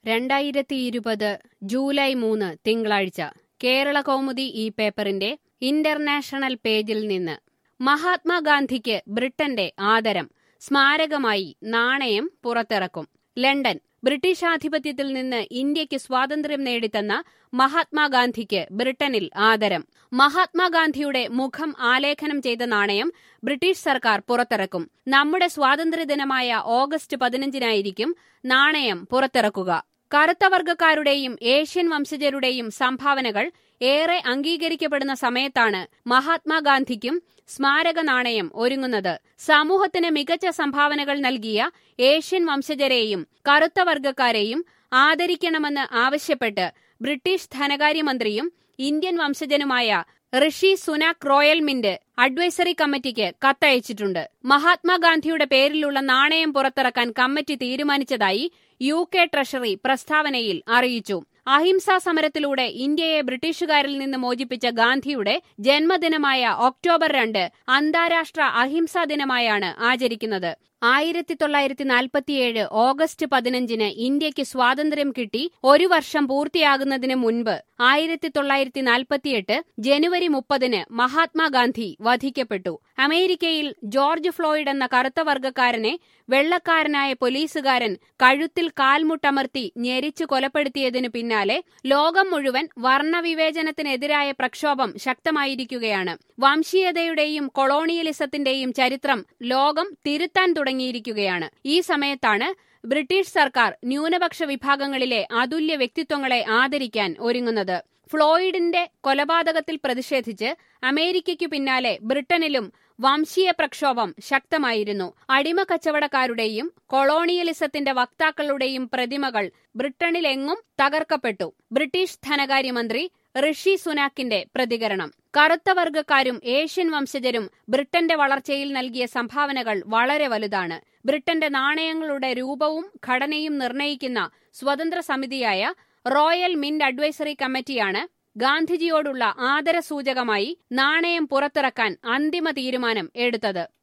രണ്ടായിരത്തി ഇരുപത് ജൂലൈ മൂന്ന് തിങ്കളാഴ്ച കേരള കൗമുദി ഈ പേപ്പറിന്റെ ഇന്റർനാഷണൽ പേജിൽ നിന്ന് മഹാത്മാഗാന്ധിക്ക് ബ്രിട്ടന്റെ ആദരം സ്മാരകമായി നാണയം പുറത്തിറക്കും ലണ്ടൻ ബ്രിട്ടീഷ് ആധിപത്യത്തിൽ നിന്ന് ഇന്ത്യക്ക് സ്വാതന്ത്ര്യം നേടിത്തന്ന മഹാത്മാഗാന്ധിക്ക് ബ്രിട്ടനിൽ ആദരം മഹാത്മാഗാന്ധിയുടെ മുഖം ആലേഖനം ചെയ്ത നാണയം ബ്രിട്ടീഷ് സർക്കാർ പുറത്തിറക്കും നമ്മുടെ സ്വാതന്ത്ര്യദിനമായ ഓഗസ്റ്റ് പതിനഞ്ചിനായിരിക്കും നാണയം പുറത്തിറക്കുക കറുത്ത വർഗക്കാരുടെയും ഏഷ്യൻ വംശജരുടെയും സംഭാവനകൾ ഏറെ അംഗീകരിക്കപ്പെടുന്ന സമയത്താണ് മഹാത്മാഗാന്ധിക്കും സ്മാരക നാണയം ഒരുങ്ങുന്നത് സമൂഹത്തിന് മികച്ച സംഭാവനകൾ നൽകിയ ഏഷ്യൻ വംശജരെയും കറുത്ത വർഗക്കാരെയും ആദരിക്കണമെന്ന് ആവശ്യപ്പെട്ട് ബ്രിട്ടീഷ് ധനകാര്യമന്ത്രിയും ഇന്ത്യൻ വംശജനുമായ Rishi Sunak Royal Mint Advisory കമ്മിറ്റിക്ക് കത്തയച്ചിട്ടുണ്ട് മഹാത്മാഗാന്ധിയുടെ പേരിലുള്ള നാണയം പുറത്തിറക്കാൻ കമ്മിറ്റി തീരുമാനിച്ചതായി യു കെ ട്രഷറി പ്രസ്താവനയിൽ അറിയിച്ചു അഹിംസാ സമരത്തിലൂടെ ഇന്ത്യയെ ബ്രിട്ടീഷുകാരിൽ നിന്ന് മോചിപ്പിച്ച ഗാന്ധിയുടെ ജന്മദിനമായ ഒക്ടോബർ രണ്ട് അന്താരാഷ്ട്ര അഹിംസാ ദിനമായാണ് ആചരിക്കുന്നത് ആയിരത്തി തൊള്ളായിരത്തി നാൽപ്പത്തിയേഴ് ഓഗസ്റ്റ് പതിനഞ്ചിന് ഇന്ത്യക്ക് സ്വാതന്ത്ര്യം കിട്ടി ഒരു വർഷം പൂർത്തിയാകുന്നതിന് മുൻപ് ആയിരത്തി തൊള്ളായിരത്തി നാൽപ്പത്തിയെട്ട് ജനുവരി മുപ്പതിന് മഹാത്മാഗാന്ധി വധിക്കപ്പെട്ടു അമേരിക്കയിൽ ജോർജ് ഫ്ലോയിഡ് എന്ന കറുത്ത വർഗക്കാരനെ വെള്ളക്കാരനായ പോലീസുകാരൻ കഴുത്തിൽ കാൽമുട്ടമർത്തി ഞെരിച്ചു കൊലപ്പെടുത്തിയതിനു പിന്നാലെ ലോകം മുഴുവൻ വർണ്ണവിവേചനത്തിനെതിരായ പ്രക്ഷോഭം ശക്തമായിരിക്കുകയാണ് വംശീയതയുടെയും കൊളോണിയലിസത്തിന്റെയും ചരിത്രം ലോകം തിരുത്താൻ തുടങ്ങിയിരിക്കുകയാണ് ഈ സമയത്താണ് ബ്രിട്ടീഷ് സർക്കാർ ന്യൂനപക്ഷ വിഭാഗങ്ങളിലെ അതുല്യ വ്യക്തിത്വങ്ങളെ ആദരിക്കാൻ ഒരുങ്ങുന്നത് ഫ്ലോയിഡിന്റെ കൊലപാതകത്തിൽ പ്രതിഷേധിച്ച് അമേരിക്കയ്ക്കു പിന്നാലെ ബ്രിട്ടനിലും വംശീയ പ്രക്ഷോഭം ശക്തമായിരുന്നു അടിമ കച്ചവടക്കാരുടെയും കൊളോണിയലിസത്തിന്റെ വക്താക്കളുടെയും പ്രതിമകൾ ബ്രിട്ടനിലെങ്ങും തകർക്കപ്പെട്ടു ബ്രിട്ടീഷ് ധനകാര്യമന്ത്രി ഋഷി സുനാക്കിന്റെ പ്രതികരണം കറുത്ത വർഗക്കാരും ഏഷ്യൻ വംശജരും ബ്രിട്ടന്റെ വളർച്ചയിൽ നൽകിയ സംഭാവനകൾ വളരെ വലുതാണ് ബ്രിട്ടന്റെ നാണയങ്ങളുടെ രൂപവും ഘടനയും നിർണയിക്കുന്ന സ്വതന്ത്ര സമിതിയായ റോയൽ മിന്റ് അഡ്വൈസറി കമ്മിറ്റിയാണ് ഗാന്ധിജിയോടുള്ള ആദരസൂചകമായി നാണയം പുറത്തിറക്കാൻ അന്തിമ തീരുമാനം എടുത്തത്